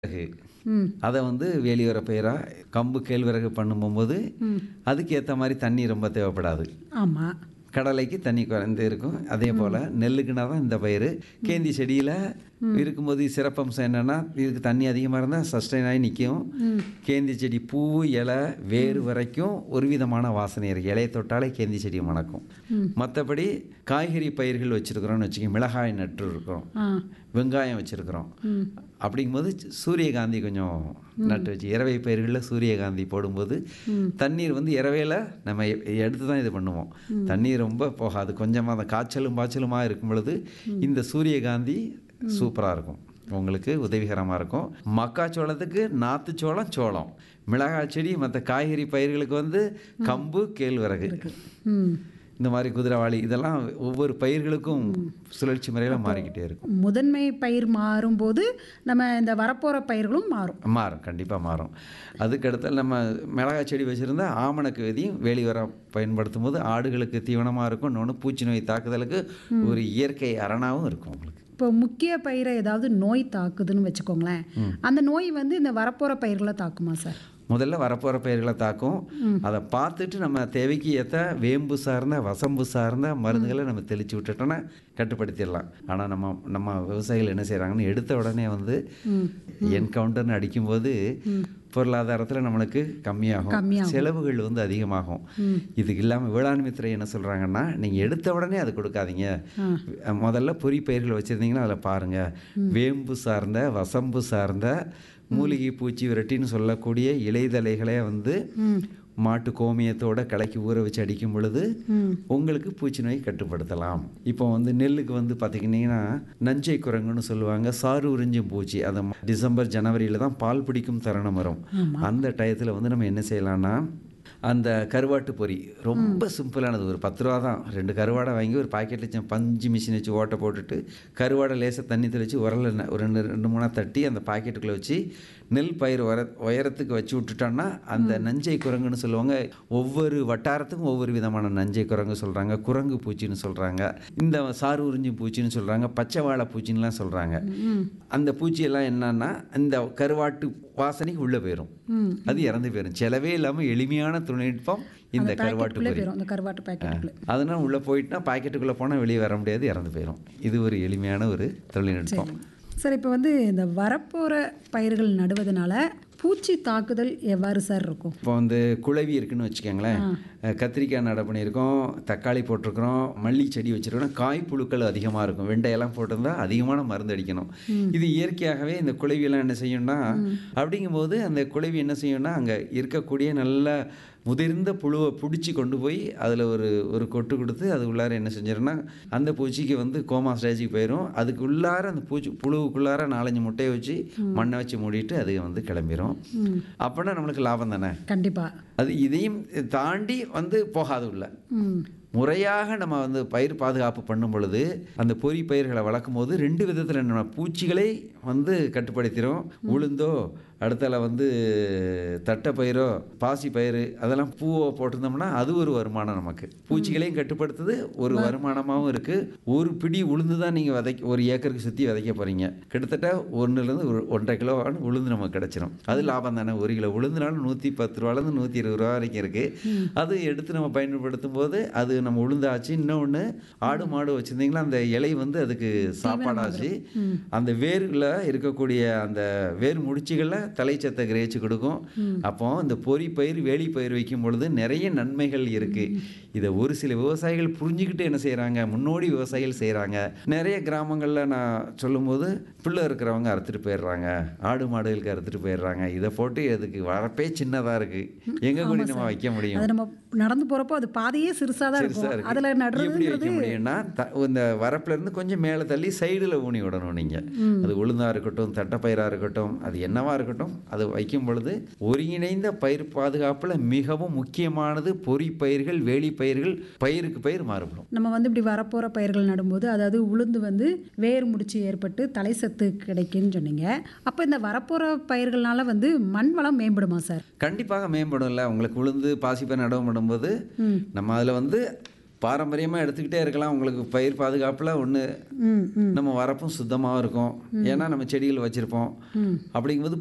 கேழ்வரகு ம் அதை வந்து வேலியோர பயிராக கம்பு கேழ்வரகு பண்ணும்போது அதுக்கு ஏற்ற மாதிரி தண்ணி ரொம்ப தேவைப்படாது ஆமாம் கடலைக்கு தண்ணி குறைந்து இருக்கும் அதே போல் நெல்லுக்குனா தான் இந்த பயிர் கேந்தி செடியில் இருக்கும்போது சிறப்பம்சம் என்னென்னா இதுக்கு தண்ணி அதிகமாக இருந்தால் சஸ்டைன் ஆகி நிற்கும் கேந்தி செடி பூ இலை வேறு வரைக்கும் ஒரு விதமான வாசனை இருக்குது இலையை தொட்டாலே கேந்தி செடி மணக்கும் மற்றபடி காய்கறி பயிர்கள் வச்சுருக்குறோம்னு வச்சுக்கோங்க மிளகாய் நட்டு இருக்கிறோம் ஆ வெங்காயம் வச்சுருக்குறோம் அப்படிங்கும்போது சூரியகாந்தி கொஞ்சம் நட்டு வச்சு இரவை பயிர்களில் சூரியகாந்தி போடும்போது தண்ணீர் வந்து இரவையில் நம்ம எ- எடுத்து தான் இது பண்ணுவோம் தண்ணீர் ரொம்ப போகாது கொஞ்சமாக அந்த காய்ச்சலும் பாய்ச்சலுமாக இருக்கும் பொழுது இந்த சூரியகாந்தி சூப்பராக இருக்கும் உங்களுக்கு உதவிகரமாக இருக்கும் மக்காச்சோளத்துக்கு நாத்து சோளம் சோளம் மிளகாய் செடி மற்ற காய்கறி பயிர்களுக்கு வந்து கம்பு கேழ்வரகு ம் இந்த மாதிரி குதிரைவாளி இதெல்லாம் ஒவ்வொரு பயிர்களுக்கும் சுழற்சி முறையில் மாறிக்கிட்டே இருக்கும் முதன்மை பயிர் மாறும்போது நம்ம இந்த வரப்போகிற பயிர்களும் மாறும் மாறும் கண்டிப்பாக மாறும் அதுக்கடுத்து நம்ம மிளகாய் செடி வச்சுருந்தா ஆமணக்கு விதியும் வேலி உரம் பயன்படுத்தும் போது ஆடுகளுக்கு தீவனமாக இருக்கும் இன்னொன்று பூச்சி நோய் தாக்குதலுக்கு ஒரு இயற்கை அரணாவும் இருக்கும் உங்களுக்கு இப்போ முக்கிய பயிரை ஏதாவது நோய் தாக்குதுன்னு வச்சுக்கோங்களேன் அந்த நோய் வந்து இந்த வரப்போகிற பயிர்களை தாக்குமா சார் முதல்ல வரப்போகிற பயிர்களை தாக்கும் அதை பார்த்துட்டு நம்ம தேவைக்கு ஏற்ற வேம்பு சார்ந்த வசம்பு சார்ந்த மருந்துகளை நம்ம தெளித்து விட்டுட்டோன்னா கட்டுப்படுத்திடலாம் ஆனால் நம்ம நம்ம விவசாயிகள் என்ன செய்கிறாங்கன்னு எடுத்த உடனே வந்து என்கவுண்டர்னு அடிக்கும்போது பொருளாதாரத்தில் நம்மளுக்கு கம்மியாகும் கம்மியாகும். செலவுகள் வந்து அதிகமாகும் இதுக்கு இல்லாமல் வேளாண்மை துறை என்ன சொல்கிறாங்கன்னா நீங்கள் எடுத்த உடனே அதை கொடுக்காதீங்க முதல்ல பொறி பயிர்கள் வச்சுருந்தீங்கன்னா அதில் பாருங்கள் வேம்பு சார்ந்த வசம்பு சார்ந்த மூலிகை பூச்சி விரட்டின்னு சொல்லக்கூடிய இலைதலைகளை வந்து மாட்டு கோமியத்தோட கலக்கி ஊற வச்சு அடிக்கும் பொழுது உங்களுக்கு பூச்சி நோய் கட்டுப்படுத்தலாம் இப்போ வந்து நெல்லுக்கு வந்து பார்த்திங்கன்னா நஞ்சை குரங்குன்னு சொல்லுவாங்க சாறு உறிஞ்சும் பூச்சி அது டிசம்பர் ஜனவரியில் தான் பால் பிடிக்கும் தருணம் வரும் அந்த டயத்தில் வந்து நம்ம என்ன செய்யலாம்னா அந்த கருவாட்டு பொரி ரொம்ப சிம்பிளானது ஒரு பத்து ரூபா தான் ரெண்டு கருவாடை வாங்கி ஒரு பாக்கெட்டில் வச்சு பஞ்சு மிஷின் வச்சு ஓட்டை போட்டுட்டு கருவாடை லேசாக தண்ணி தெளித்து உரல ந- ஒரு ரெண்டு ரெண்டு மூணாக தட்டி அந்த பாக்கெட்டுக்குள்ளே வச்சு நெல் பயிர் உர உயரத்துக்கு வச்சு விட்டுட்டோம்னா அந்த நஞ்சை குரங்குன்னு சொல்லுவாங்க ஒவ்வொரு வட்டாரத்துக்கும் ஒவ்வொரு விதமான நஞ்சை குரங்கு சொல்கிறாங்க குரங்கு பூச்சின்னு சொல்கிறாங்க இந்த சாறு உறிஞ்சி பூச்சின்னு சொல்கிறாங்க பச்சை வாழை பூச்சின்னுலாம் சொல்கிறாங்க அந்த பூச்சியெல்லாம் என்னன்னா இந்த கருவாட்டு வாசனைக்கு உள்ளே போயிடும் அது இறந்து போயிடும் செலவே இல்லாமல் எளிமையான தொழில்நுட்பம் இந்த கருவாட்டு உள்ளே பொரி போயிடும் அந்த கருவாட்டு பாக்கெட்டுக்குள்ளே அதனால் உள்ளே போயிட்டுனா பாக்கெட்டுக்குள்ளே போனால் வெளியே வர முடியாது இறந்து போயிடும் இது ஒரு எளிமையான ஒரு தொழில்நுட்பம் சார் இப்போ வந்து இந்த வரப்போகிற பயிர்கள் நடுவதனால பூச்சி தாக்குதல் எவ்வாறு சார் இருக்கும் இப்போ வந்து குளவி இருக்குன்னு வச்சுக்கோங்களேன் அஹ் கத்திரிக்காய் நட பண்ணியிருக்கோம் தக்காளி போட்டிருக்கிறோம் மல்லி செடி வச்சுருக்கோம் காய் புழுக்கள் அதிகமாக இருக்கும் வெண்டையெல்லாம் போட்டிருந்தா அதிகமான மருந்து அடிக்கணும் இது இயற்கையாகவே இந்த குளவியெல்லாம் என்ன செய்யும்னா அப்படிங்கும்போது அந்த குளவி என்ன செய்யும்னா அங்கே இருக்கக்கூடிய நல்ல முதிர்ந்த புழுவை பிடிச்சி கொண்டு போய் அதில் ஒரு ஒரு கொட்டு கொடுத்து அது உள்ளார என்ன செஞ்சிரும்னா அந்த பூச்சிக்கு வந்து கோமா ஸ்டேஜுக்கு போயிடும் அதுக்கு உள்ளார அந்த பூச்சி புழுவுக்குள்ளார நாலஞ்சு முட்டையை வச்சு மண்ணை வச்சு மூடிட்டு அது வந்து கிளம்பிரும் அப்போனா நம்மளுக்கு லாபம் தானே கண்டிப்பாக அது இதையும் தாண்டி வந்து போகாது உள்ள ம் முறையாக நம்ம வந்து பயிர் பாதுகாப்பு பண்ணும் பொழுது அந்த பொறி பயிர்களை வளர்க்கும் போது ரெண்டு விதத்தில் நம்ம பூச்சிகளை வந்து கட்டுப்படுத்திடும் உளுந்தோ அடுத்தால வந்து தட்டை பயிரோ பாசி பயிர் அதெல்லாம் பூவை போட்டிருந்தோம்னா அது ஒரு வருமானம் நமக்கு பூச்சிகளையும் கட்டுப்படுத்துது ஒரு வருமானமாகவும் இருக்குது ஒரு பிடி உளுந்து தான் நீங்கள் விதைக்க ஒரு ஏக்கருக்கு சுற்றி விதைக்க போகிறீங்க கிட்டத்தட்ட ஒன்றுலேருந்து ஒரு ஒன்றரை கிலோ உளுந்து நமக்கு கிடச்சிரும் அது லாபம் தானே ஒரு கிலோ உளுந்துனாலும் நூற்றி பத்து ரூபாலேருந்து நூற்றி இருபது ரூபா வரைக்கும் இருக்குது அது எடுத்து நம்ம பயன்படுத்தும் போது அது நம்ம உளுந்தாச்சு இன்னொன்று ஆடு மாடு வச்சுருந்தீங்களா அந்த இலை வந்து அதுக்கு சாப்பாடாச்சு அந்த வேரில் இருக்கக்கூடிய அந்த வேர் முடிச்சுகளில் தலைச்சத்தை கிரகிச்சு கொடுக்கும் அப்போ இந்த பொறி பயிர் வேலி பயிர் வைக்கும் பொழுது நிறைய நன்மைகள் இருக்குது இதை ஒரு சில விவசாயிகள் புரிஞ்சுக்கிட்டு என்ன செய்கிறாங்க முன்னோடி விவசாயிகள் செய்கிறாங்க நிறைய கிராமங்களில் நான் சொல்லும்போது பிள்ளை இருக்கிறவங்க அறுத்துட்டு போயிடுறாங்க ஆடு மாடுகளுக்கு அறுத்துட்டு போயிடுறாங்க இதை போட்டு அதுக்கு வரப்பே சின்னதாக இருக்குது எங்கே கூடி நம்ம வைக்க முடியும் அது நம்ம நடந்து போகிறப்போ அது பாதையே சிறுசாக தான் பெருசா இருக்கும் இருக்கு. அதில் எப்படி நடுறதுங்கிறது வைக்க முடியும்னா த- இந்த வரப்புல இருந்து கொஞ்சம் மேலே தள்ளி சைடுல ஊனி விடணும் நீங்க அது உளுந்தா இருக்கட்டும் தட்டைப்பயிரா இருக்கட்டும் அது என்னவா இருக்கட்டும் அது வைக்கும் பொழுது ஒருங்கிணைந்த பயிர் பாதுகாப்புல மிகவும் முக்கியமானது பொறி பயிர்கள் வேலி பயிர்கள் பயிருக்கு பயிர் மாறுபடும் நம்ம வந்து இப்படி வரப்போகிற பயிர்கள் நடும்போது அதாவது உளுந்து வந்து வேர் முடிச்சு ஏற்பட்டு தலை சத்து கிடைக்குன்னு சொன்னீங்க அப்போ இந்த வரப்போகிற பயிர்கள்னால வந்து மண் வளம் மேம்படுமா சார் கண்டிப்பாக மேம்படும்ல உங்களுக்கு உளுந்து பாசிப்பயிர் நடவு பண்ணும்போது நம்ம அதில் வந்து பாரம்பரியமாக எடுத்துக்கிட்டே இருக்கலாம் உங்களுக்கு பயிர் பாதுகாப்பில் ஒன்று ம் ம் நம்ம வரப்பும் சுத்தமாக இருக்கும் ஏன்னா நம்ம செடிகள் வச்சுருப்போம் அப்படிங்கும்போது